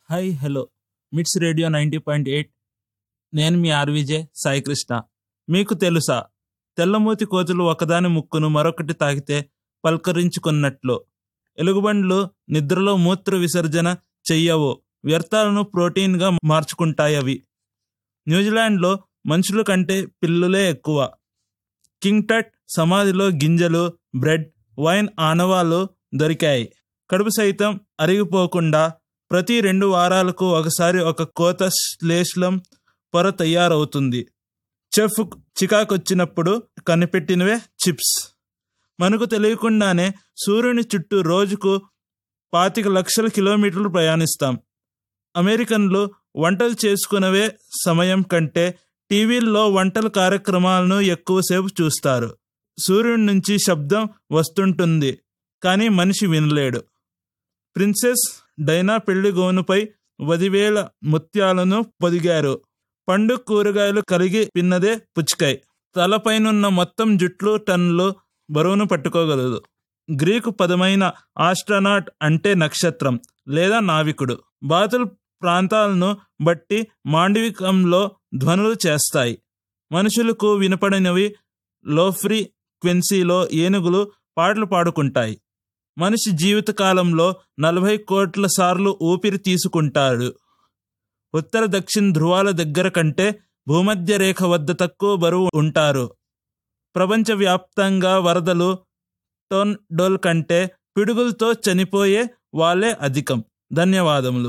hi hello MITS radio ninety point eight నేను మీ ఆర్విజే సాయికృష్ణ మీకు తెలుసా తెల్లమూతి కోతులు ఒకదాని ముక్కును మరొకటి తాకితే పల్కరించుకున్నట్లు ఎలుగుబండ్లు నిద్రలో మూత్ర విసర్జన చెయ్యవు వ్యర్థాలను ప్రోటీన్గా మార్చుకుంటాయవి న్యూజిలాండ్లో మనుషుల కంటే పిల్లులే ఎక్కువ కింగ్ టట్ సమాధిలో గింజలు బ్రెడ్ వైన్ ఆనవాలు దొరికాయి కడుపు సైతం అరిగిపోకుండా ప్రతి రెండు వారాలకు ఒకసారి ఒక కోత శ్లేష్లం పొర తయారవుతుంది చెఫ్ చికాకొచ్చినప్పుడు కనిపెట్టినవే చిప్స్ మనకు తెలియకుండానే సూర్యుని చుట్టూ రోజుకు పాతిక లక్షల కిలోమీటర్లు ప్రయాణిస్తాం అమెరికన్లు వంటలు చేసుకునవే సమయం కంటే టీవీల్లో వంటల కార్యక్రమాలను ఎక్కువసేపు చూస్తారు సూర్యుడి నుంచి శబ్దం వస్తుంటుంది కానీ మనిషి వినలేడు ప్రిన్సెస్ డైనా పెళ్లి గోనుపై పదివేల ముత్యాలను పొదిగారు పండు కూరగాయలు కలిగి పిన్నదే పుచ్చికాయ తలపైనున్న మొత్తం జుట్లు టన్నులు బరువును పట్టుకోగలదు గ్రీకు పదమైన ఆస్ట్రనాట్ అంటే నక్షత్రం లేదా నావికుడు బాతులు ప్రాంతాలను బట్టి మాండవికంలో ధ్వనులు చేస్తాయి మనుషులకు వినపడినవి లో ఫ్రీక్వెన్సీలో ఏనుగులు పాటలు పాడుకుంటాయి మనిషి జీవితకాలంలో నలభై కోట్ల సార్లు ఊపిరి తీసుకుంటాడు ఉత్తర దక్షిణ ధ్రువాల దగ్గర కంటే భూమధ్య రేఖ వద్ద తక్కువ బరువు ఉంటారు ప్రపంచవ్యాప్తంగా వరదలు టోన్ డోల్ కంటే పిడుగులతో చనిపోయే వాళ్ళే అధికం ధన్యవాదములు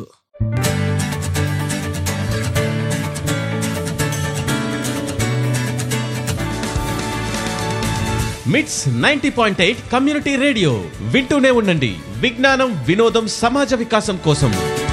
MITS ninety point eight community radio వింటూనే ఉండండి విజ్ఞానం వినోదం సమాజ వికాసం కోసం